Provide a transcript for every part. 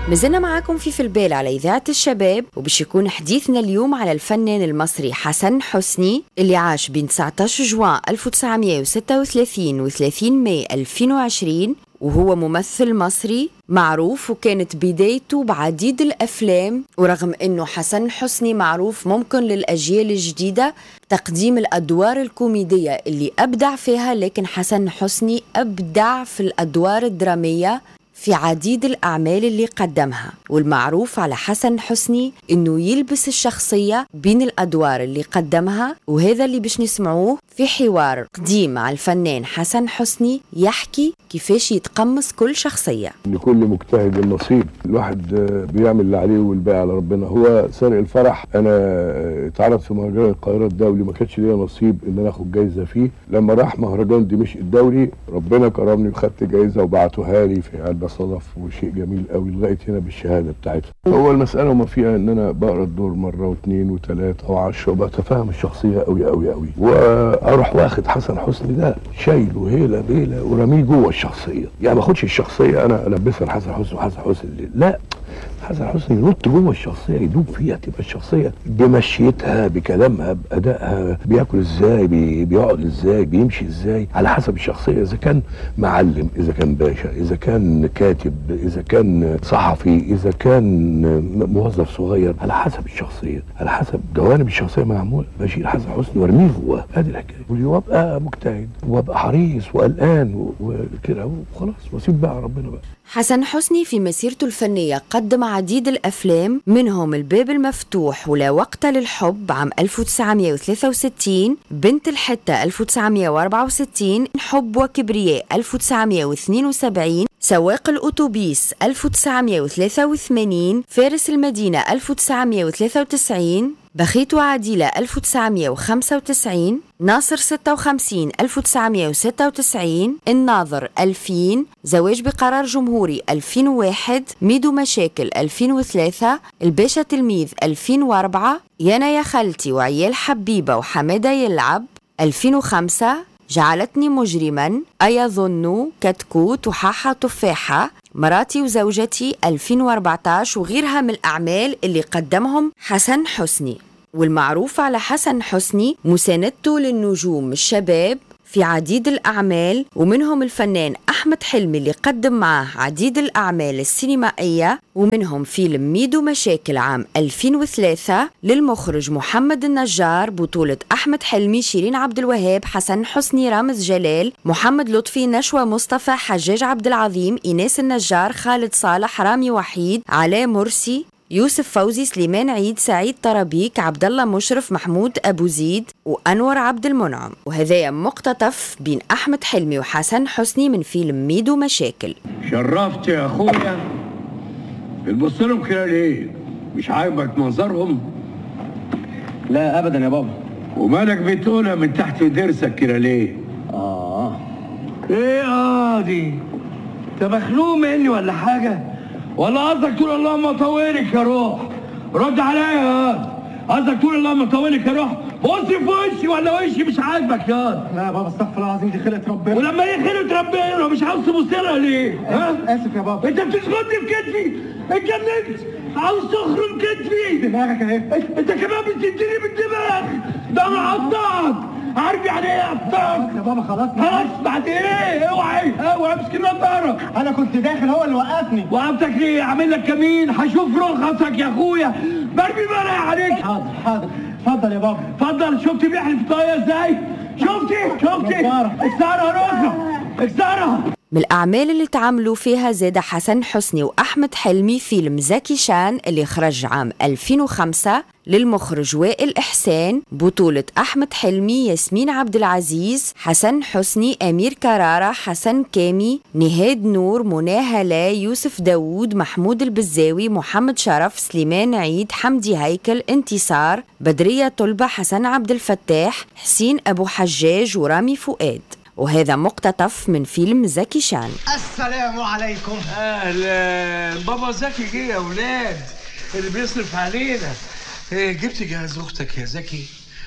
مازلنا معاكم في في البال على إذاعة الشباب وباش يكون حديثنا اليوم على الفنان المصري حسن حسني اللي عاش بين 19 جوان 1936 و 30 ماي 2020 وهو ممثل مصري معروف وكانت بدايته بعديد الافلام ورغم انه حسن حسني معروف ممكن للاجيال الجديده تقديم الادوار الكوميديه اللي ابدع فيها لكن حسن حسني ابدع في الادوار الدراميه في عديد الأعمال اللي قدمها والمعروف على حسن حسني إنه يلبس الشخصية بين الأدوار اللي قدمها وهذا اللي باش نسمعوه في حوار قديم مع الفنان حسن حسني يحكي كيفاش يتقمص كل شخصية لكل مجتهد النصيب الواحد بيعمل اللي عليه والباقي على ربنا هو سارق الفرح انا اتعرض في مهرجان القاهره الدولي ما كانش ليا نصيب ان انا اخد جايزه فيه لما راح مهرجان دمشق الدولي ربنا كرمني وخدت جايزه وبعتوها لي في علبه صدف وشيء جميل قوي لغايه هنا بالشهاده بتاعتها هو المساله ما فيها ان انا بقرا الدور مره واثنين وثلاثه وعشرة وبتفهم الشخصيه قوي قوي قوي واروح واخد حسن حسني ده شايله هيله بيله ورميه جوه الشخصيه يعني ما اخدش الشخصيه انا البسها لحسن حسني وحسن حسني لا حسن حسني ينط جوه الشخصيه يدوب فيها تبقى الشخصيه بمشيتها بكلامها بادائها بياكل ازاي بي بيقعد ازاي بيمشي ازاي على حسب الشخصيه اذا كان معلم اذا كان باشا اذا كان كاتب اذا كان صحفي اذا كان موظف صغير على حسب الشخصيه على حسب جوانب الشخصيه معمول بشيل حسن حسني وارميه جواه هذه الحكايه وابقى مجتهد وابقى حريص وقلقان وكده وخلاص واسيب بقى ربنا بقى حسن حسني في مسيرته الفنية قدم عديد الأفلام منهم الباب المفتوح ولا وقت للحب عام 1963 بنت الحتة 1964 حب وكبرياء 1972 سواق الأتوبيس 1983 فارس المدينة 1993 بخيت وعديلة 1995 ناصر 56 1996 الناظر 2000 زواج بقرار جمهوري 2001 ميدو مشاكل 2003 الباشا تلميذ 2004 يانا يا خالتي وعيال حبيبة وحمادة يلعب 2005 جعلتني مجرما أيظن كتكوت وحاحة تفاحة مراتي وزوجتي 2014 وغيرها من الأعمال اللي قدمهم حسن حسني والمعروف على حسن حسني مساندته للنجوم الشباب في عديد الأعمال ومنهم الفنان أحمد حلمي اللي قدم معاه عديد الأعمال السينمائية ومنهم فيلم ميدو مشاكل عام 2003 للمخرج محمد النجار بطولة أحمد حلمي شيرين عبد الوهاب حسن حسني رامز جلال محمد لطفي نشوى مصطفى حجاج عبد العظيم إيناس النجار خالد صالح رامي وحيد علاء مرسي يوسف فوزي سليمان عيد سعيد طرابيك عبد الله مشرف محمود ابو زيد وانور عبد المنعم وهذايا مقتطف بين احمد حلمي وحسن حسني من فيلم ميدو مشاكل شرفت يا اخويا بتبص لهم كده ليه مش عاجبك منظرهم لا ابدا يا بابا ومالك بتقولها من تحت ضرسك كده ليه اه ايه اه دي انت مخنوق مني ولا حاجه ولا قصدك تقول اللهم طولك يا روح رد عليا يا واد قصدك تقول اللهم طولك يا روح بص في وشي ولا وشي مش عاجبك يا واد لا يا بابا استغفر الله العظيم دي خلقه ربنا ولما هي خيرة ربنا مش عاوز تبص لها ليه؟ ها؟ اسف يا بابا انت بتسخطني في كتفي اتجننت عاوز تخرم كتفي دماغك اهي انت كمان بتديني بالدماغ ده انا هقطعك عارف يعني ايه اقطعك يا بابا خلاص خلاص بعد ايه اوعي اوعي امسك النضاره انا كنت داخل هو اللي وقفني وقفتك ليه اعمل لك كمين هشوف رخصك يا اخويا برمي مرق عليك حاضر حاضر اتفضل يا بابا اتفضل شفت بيحلف طايه ازاي شفتي شفتي جبارة. اكسرها رخصه اكسرها من الأعمال اللي تعاملوا فيها زاد حسن حسني وأحمد حلمي فيلم زكي شان اللي خرج عام 2005 للمخرج وائل إحسان بطولة أحمد حلمي ياسمين عبد العزيز حسن حسني أمير كرارة حسن كامي نهاد نور منى هلا يوسف داوود محمود البزاوي محمد شرف سليمان عيد حمدي هيكل انتصار بدرية طلبة حسن عبد الفتاح حسين أبو حجاج ورامي فؤاد وهذا مقتطف من فيلم زكي شان السلام عليكم اهلا بابا زكي جه يا ولاد اللي بيصرف علينا إيه جبت جهاز اختك يا زكي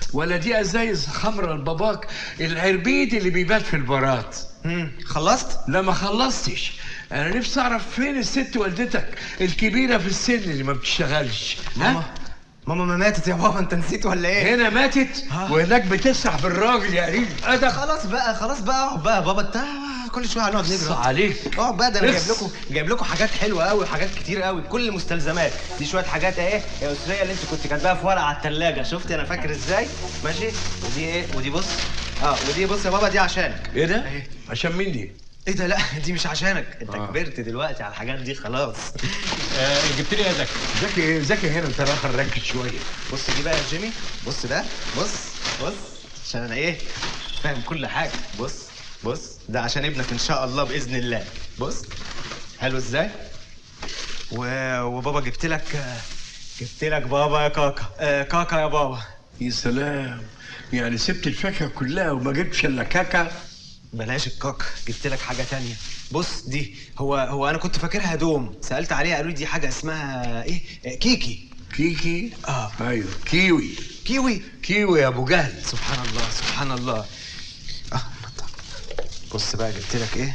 ولا دي ازايز خمره لباباك العربيد اللي بيبات في البارات مم. خلصت؟ لا ما خلصتش انا نفسي اعرف فين الست والدتك الكبيره في السن اللي ما بتشتغلش ماما ها ماما ما ماتت يا بابا انت نسيت ولا ايه؟ هنا ماتت ها. وهناك بتسرح بالراجل يا قريب ادب خلاص بقى خلاص بقى اقعد بقى يا بابا انت كل شويه هنقعد ص نجري عليك اقعد بقى ده انا بس. جايب لكم جايب لكم حاجات حلوه قوي وحاجات كتير قوي كل المستلزمات دي شويه حاجات اهي يا اسريه اللي انت كنت كاتباها في ورقه على الثلاجه شفتي انا فاكر ازاي ماشي ودي ايه ودي بص اه ودي بص يا بابا دي عشانك ايه ده اهي. عشان مين دي ايه ده لا دي مش عشانك انت آه. كبرت دلوقتي على الحاجات دي خلاص آه جبت لي ايه زكي زكي ايه زكي هنا انت راخر ركز شويه بص دي بقى يا جيمي بص ده بص بص عشان انا ايه فاهم كل حاجه بص بص ده عشان ابنك ان شاء الله باذن الله بص حلو ازاي و... وبابا جبت لك جبت لك بابا يا كاكا آه كاكا يا بابا يا سلام يعني سبت الفاكهه كلها وما جبتش الا كاكا بلاش الكاكا جبت لك حاجه تانية بص دي هو هو انا كنت فاكرها دوم سالت عليها قالوا لي دي حاجه اسمها ايه آه، كيكي كيكي اه ايوه كيوي كيوي كيوي يا ابو جهل سبحان الله سبحان الله اه نضارة. بص بقى جبت لك ايه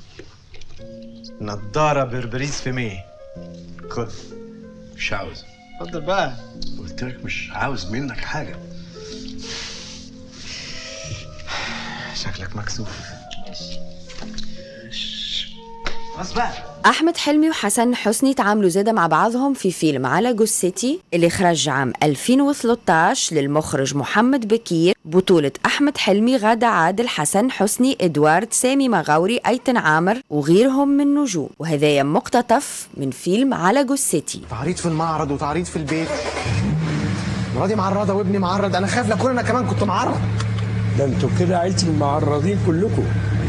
نضارة بربريز في مية خد مش عاوز اتفضل بقى قلت لك مش عاوز منك حاجه شكلك مكسوف خلاص بقى أحمد حلمي وحسن حسني تعاملوا زادة مع بعضهم في فيلم على جثتي اللي خرج عام 2013 للمخرج محمد بكير بطولة أحمد حلمي غادة عادل حسن حسني إدوارد سامي مغاوري أيتن عامر وغيرهم من نجوم وهذايا مقتطف من فيلم على جثتي تعريض في المعرض وتعريض في البيت مراتي معرضه وابني معرض انا خايف لاكون انا كمان كنت معرض ده انتوا كده عيلة المعرضين كلكم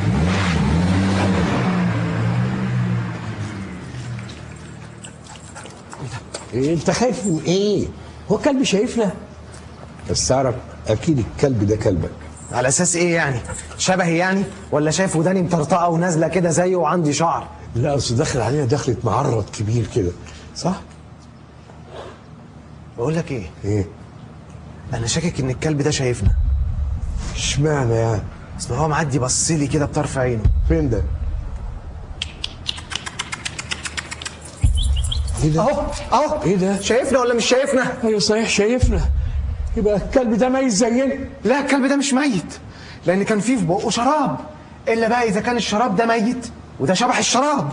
ايه انت خايف من ايه؟ هو الكلب شايفنا؟ بس تعرف اكيد الكلب ده كلبك على اساس ايه يعني شبهي يعني ولا شايف وداني مطرطقه ونازله كده زيه وعندي شعر لا اصل داخل علينا دخلة معرض كبير كده صح؟ بقول لك ايه ايه؟ انا شاكك ان الكلب ده شايفنا اشمعنى يعني؟ اصل هو معدي بص لي كده بطرف عينه فين ده؟ ايه ده؟ اهو اهو ايه ده؟ شايفنا ولا مش شايفنا ايوه صحيح شايفنا يبقى الكلب ده ميت زينا لا الكلب ده مش ميت لان كان فيه في بقه شراب الا بقى اذا كان الشراب ده ميت وده شبح الشراب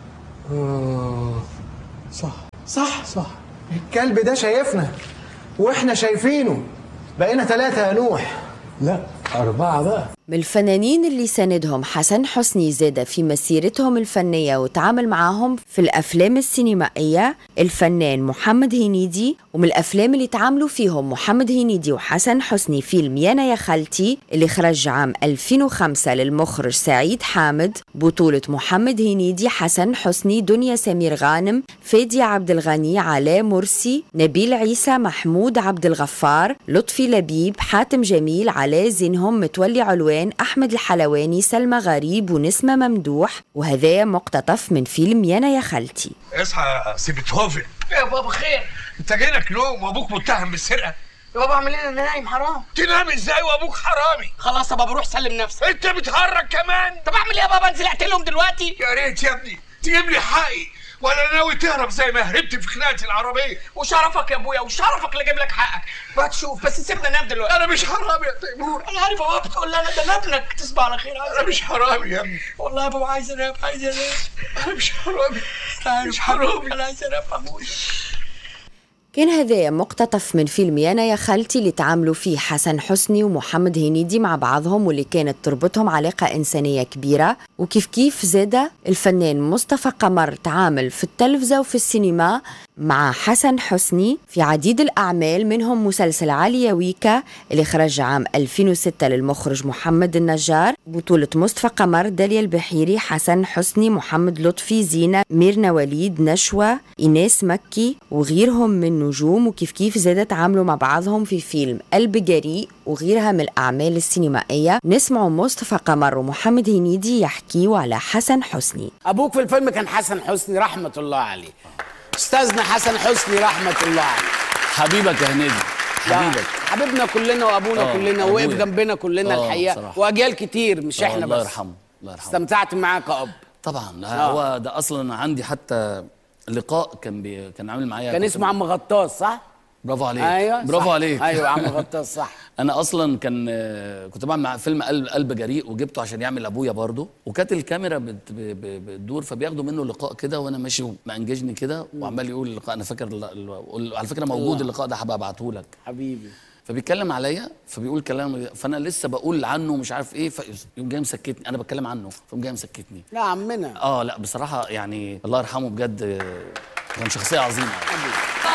صح صح صح الكلب ده شايفنا واحنا شايفينه بقينا ثلاثة يا نوح لا أربعة بقى من الفنانين اللي ساندهم حسن حسني زادة في مسيرتهم الفنية وتعامل معاهم في الأفلام السينمائية الفنان محمد هنيدي ومن الأفلام اللي تعاملوا فيهم محمد هنيدي وحسن حسني فيلم يانا يا خالتي اللي خرج عام 2005 للمخرج سعيد حامد بطولة محمد هنيدي حسن حسني دنيا سمير غانم فادي عبد الغني علاء مرسي نبيل عيسى محمود عبد الغفار لطفي لبيب حاتم جميل علاء زينهم متولي علوان أحمد الحلواني سلمى غريب ونسمة ممدوح وهذا مقتطف من فيلم يانا يا خالتي اصحى يا سي بيتهوفن يا بابا خير انت جايلك نوم وابوك متهم بالسرقه يا بابا اعمل ايه انا نايم حرام تنام ازاي وابوك حرامي خلاص يا بابا روح سلم نفسك انت بتهرج كمان طب اعمل ايه يا بابا انزل اقتلهم دلوقتي يا ريت يا ابني تجيب لي حقي ولا ناوي تهرب زي ما هربت في خناقه العربيه وشرفك يا ابويا وشرفك اللي جايب لك حقك بقى تشوف بس سيبنا ننام دلوقتي انا مش حرامي يا تيمور انا عارف يا بابا بتقول لي انا ده أنا ابنك تصبح على خير عايز انا مش حرامي يا ابني والله يا بابا عايز انام عايز انام انا مش حرامي عارف مش حرامي انا عايز انام يا ابويا كان هذا مقتطف من فيلم يانا يا خالتي اللي تعاملوا فيه حسن حسني ومحمد هنيدي مع بعضهم واللي كانت تربطهم علاقة إنسانية كبيرة وكيف كيف زاد الفنان مصطفى قمر تعامل في التلفزة وفي السينما مع حسن حسني في عديد الأعمال منهم مسلسل علي ويكا اللي خرج عام 2006 للمخرج محمد النجار بطولة مصطفى قمر داليا البحيري حسن حسني محمد لطفي زينة ميرنا وليد نشوى إيناس مكي وغيرهم من نجوم وكيف كيف زاد تعاملوا مع بعضهم في فيلم قلب جريء وغيرها من الأعمال السينمائية نسمع مصطفى قمر ومحمد هنيدي يحكيوا على حسن حسني ابوك في الفيلم كان حسن حسني رحمه الله عليه استاذنا حسن حسني رحمه الله عليه حبيبك يا هنيدي حبيبك حبيبنا كلنا وابونا آه، كلنا وقف أبويا. جنبنا كلنا آه، الحقيقه بصراحة. واجيال كتير مش آه، احنا الله بس يرحمه الله يرحمه استمتعت معاه كأب طبعا آه. هو ده اصلا عندي حتى لقاء كان بي... كان عامل معايا كان كنت- اسمه عم غطاس صح؟ برافو عليك ايوه برافو صح. عليك ايوه عم غطاس صح انا اصلا كان آه، كنت بعمل مع فيلم قلب, قلب جريء وجبته عشان يعمل ابويا برضه وكانت الكاميرا بت... ب... ب... بتدور فبياخدوا منه لقاء كده وانا ماشي مأنججني كده وعمال يقول اللقاء انا فاكر ال- ال- على فكره موجود الله. اللقاء ده هبقى ابعته لك حبيبي فبيتكلم عليا فبيقول كلام فانا لسه بقول عنه مش عارف ايه فيقوم جاي مسكتني انا بتكلم عنه فيقوم جاي مسكتني لا عمنا اه لا بصراحه يعني الله يرحمه بجد آه، كان شخصيه عظيمه